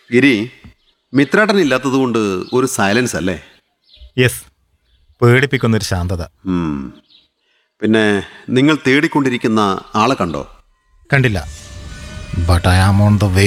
ഗിരി മിത്രാട്ടൻ ഇല്ലാത്തതുകൊണ്ട് ഒരു സൈലൻസ് അല്ലേ യെസ് പേടിപ്പിക്കുന്നൊരു ശാന്തത ഉം. പിന്നെ നിങ്ങൾ തേടിക്കൊണ്ടിരിക്കുന്ന ആളെ കണ്ടോ കണ്ടില്ല but I am on the way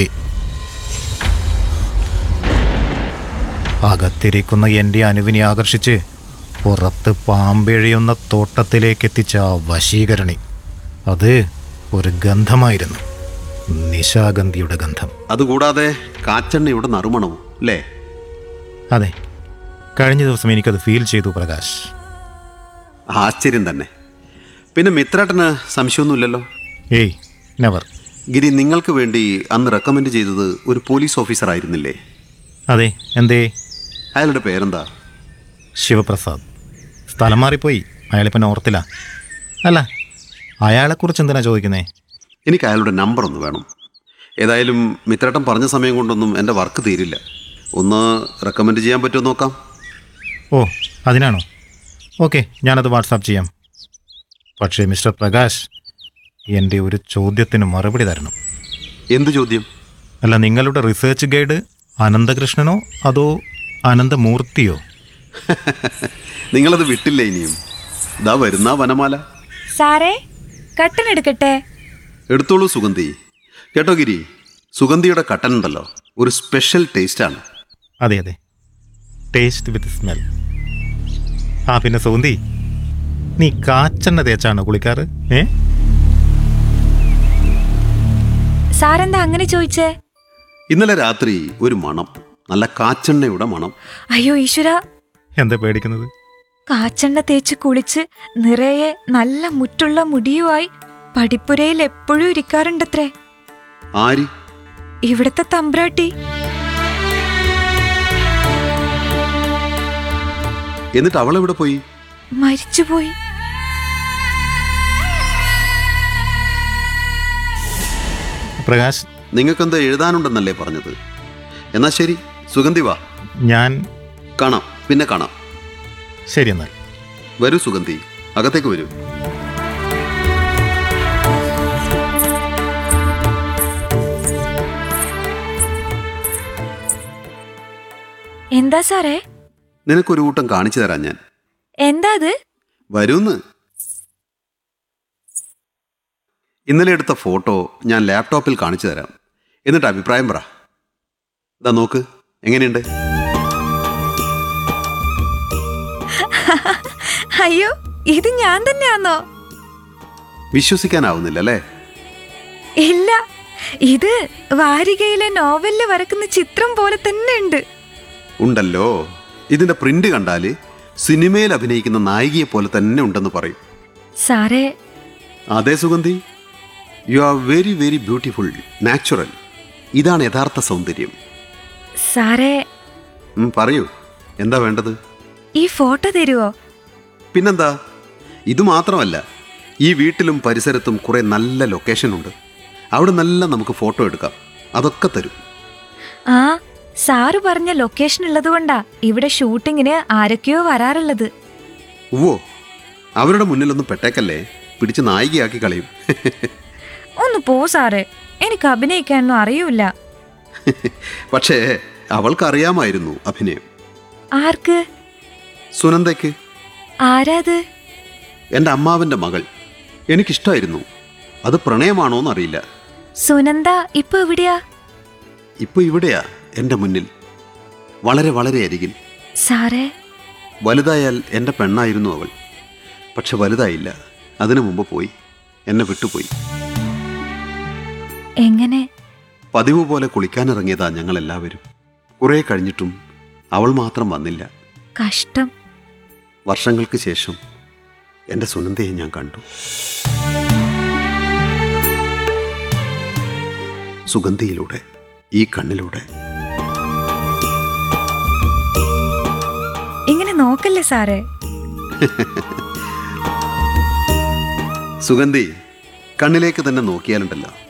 അകത്തിരിക്കുന്ന എൻ്റെ അനുവിനെ ആകർഷിച്ച് പുറത്ത് പാമ്പെഴിയുന്ന തോട്ടത്തിലേക്ക് എത്തിച്ച ആ വശീകരണി അത് ഒരു ഗന്ധമായിരുന്നു നിശാഗന്ധിയുടെ ഗന്ധം അതുകൂടാതെ കാച്ചെണ്ണയുടെ നറുമണവും അല്ലേ അതെ കഴിഞ്ഞ ദിവസം എനിക്കത് ഫീൽ ചെയ്തു പ്രകാശ് ആശ്ചര്യം തന്നെ പിന്നെ മിത്രാട്ടന് സംശയമൊന്നുമില്ലല്ലോ ഏയ് നെവർ ഗിരി നിങ്ങൾക്ക് വേണ്ടി അന്ന് റെക്കമെൻഡ് ചെയ്തത് ഒരു പോലീസ് ഓഫീസർ ആയിരുന്നില്ലേ അതെ എന്തേ അയാളുടെ പേരെന്താ ശിവപ്രസാദ് സ്ഥലം മാറിപ്പോയി അയാളിപ്പോൾ നോർത്തിലാ അല്ല അയാളെക്കുറിച്ച് എന്തിനാ ചോദിക്കുന്നേ എനിക്ക് അയാളുടെ നമ്പർ ഒന്ന് വേണം ഏതായാലും മിത്രേട്ടൻ പറഞ്ഞ സമയം കൊണ്ടൊന്നും എൻ്റെ വർക്ക് തീരില്ല ഒന്ന് റെക്കമെൻഡ് ചെയ്യാൻ പറ്റുമോ നോക്കാം ഓ അതിനാണോ ഓക്കെ ഞാനത് വാട്സാപ്പ് ചെയ്യാം പക്ഷേ മിസ്റ്റർ പ്രകാശ് എൻ്റെ ഒരു ചോദ്യത്തിന് മറുപടി തരണം എന്ത് ചോദ്യം അല്ല നിങ്ങളുടെ റിസർച്ച് ഗൈഡ് അനന്തകൃഷ്ണനോ അതോ അനന്തമൂർത്തിയോ നിങ്ങളത് വിട്ടില്ല ഇനിയും ഇതാ വരുന്ന വനമാല സാറേ കട്ടൻ എടുക്കട്ടെ എടുത്തോളൂ സുഗന്ധി കേട്ടോ ഗിരി സുഗന്ധിയുടെ കട്ടൻ ഉണ്ടല്ലോ ഒരു സ്പെഷ്യൽ ടേസ്റ്റാണ് അതെ അതെ ടേസ്റ്റ് വിത്ത് സ്മെൽ ആ പിന്നെ സൗന്തി നീ കാച്ചെണ്ണ തേച്ചാണോ കുളിക്കാറ് ഏ സാറെന്താ അങ്ങനെ ചോദിച്ചേ ഇന്നലെ രാത്രി ഒരു മണം നല്ല കാച്ചെണ്ണയുടെ മണം അയ്യോ ഈശ്വര എന്താ പേടിക്കുന്നത് കാച്ചെണ്ണ തേച്ച് കുളിച്ച് നിറയെ നല്ല മുറ്റുള്ള മുടിയുമായി പടിപ്പുരയിൽ എപ്പോഴും ഇരിക്കാറുണ്ടത്രേ ആരി ഇവിടത്തെ തമ്പ്രാട്ടി എന്നിട്ട് അവൾ എവിടെ പോയി മരിച്ചുപോയി പ്രകാശ് നിങ്ങൾക്കെന്താ എഴുതാനുണ്ടെന്നല്ലേ പറഞ്ഞത് എന്നാ ശരി സുഗന്ധി വാ ഞാൻ കാണാം പിന്നെ കാണാം ശരി എന്നാൽ വരൂ സുഗന്ധി അകത്തേക്ക് വരൂ എന്താ സാറേ നിനക്കൊരു കൂട്ടം കാണിച്ചു തരാം ഞാൻ എന്താ അത് വരൂന്ന് ഇന്നലെ എടുത്ത ഫോട്ടോ ഞാൻ ലാപ്ടോപ്പിൽ കാണിച്ചു തരാം എന്നിട്ട് അഭിപ്രായം പറ ഇതാ നോക്ക് എങ്ങനെയുണ്ട് അയ്യോ ഇത് ഞാൻ തന്നെയാന്നോ വിശ്വസിക്കാനാവുന്നില്ല അല്ലേ ഇല്ല ഇത് വാരികയിലെ നോവലില് വരക്കുന്ന ചിത്രം പോലെ തന്നെ ഉണ്ട് ഉണ്ടല്ലോ ഇതിന്റെ പ്രിന്റ് കണ്ടാല് സിനിമയിൽ അഭിനയിക്കുന്ന നായികയെ പോലെ തന്നെ ഉണ്ടെന്ന് പറയും സാറേ അതെ Sugandhi you are very very beautiful natural ഇതാണ് യഥാർത്ഥ സൗന്ദര്യം സാറേ ഉം, പറയൂ എന്താ വേണ്ടത് ഈ ഫോട്ടോ തരുവോ പിന്നെന്താ ഇത് മാത്രമല്ല ഈ വീട്ടിലും പരിസരത്തും കുറെ നല്ല ലൊക്കേഷൻ ഉണ്ട് അവിടെ നല്ല നമുക്ക് ഫോട്ടോ എടുക്കാം അതൊക്കെ തരും ആ സാറ് പറഞ്ഞ ലൊക്കേഷൻ ഉള്ളതുകൊണ്ടാ ഇവിടെ ഷൂട്ടിങ്ങിന് ആരൊക്കെയോ വരാറുള്ളത് ഉവ്വോ അവരുടെ മുന്നിലൊന്നും പെട്ടേക്കല്ലേ പിടിച്ച് നായികയാക്കി കളയും ഒന്ന് പോ സാറേ എനിക്ക് അഭിനയിക്കാനൊന്നും അറിയൂല പക്ഷേ അവൾക്കറിയാമായിരുന്നു അഭിനയം ആർക്ക് സുനന്ദയ്ക്ക് ആരാത് എൻ്റെ അമ്മാവൻ്റെ മകൾ എനിക്കിഷ്ടമായിരുന്നു അത് പ്രണയമാണോന്നറിയില്ല സുനന്ദ ഇപ്പൊ എവിടെയാ ഇപ്പൊ ഇവിടെയാ എൻ്റെ മുന്നിൽ വളരെ വളരെ അരികിൽ സാറേ വലുതായാൽ എൻ്റെ പെണ്ണായിരുന്നു അവൾ പക്ഷെ വലുതായില്ല അതിനു മുമ്പ് പോയി എന്നെ വിട്ടുപോയി എങ്ങനെ പതിവ് പോലെ കുളിക്കാനിറങ്ങിയതാ ഞങ്ങൾ എല്ലാവരും കുറേ കഴിഞ്ഞിട്ടും അവൾ മാത്രം വന്നില്ല കഷ്ടം വർഷങ്ങൾക്ക് ശേഷം എൻ്റെ സുനന്ദയെ ഞാൻ കണ്ടു സുഗന്ധിയിലൂടെ ഈ കണ്ണിലൂടെ ഇങ്ങനെ നോക്കല്ലേ സാറേ സുഗന്ധി കണ്ണിലേക്ക് തന്നെ നോക്കിയാലുണ്ടല്ലോ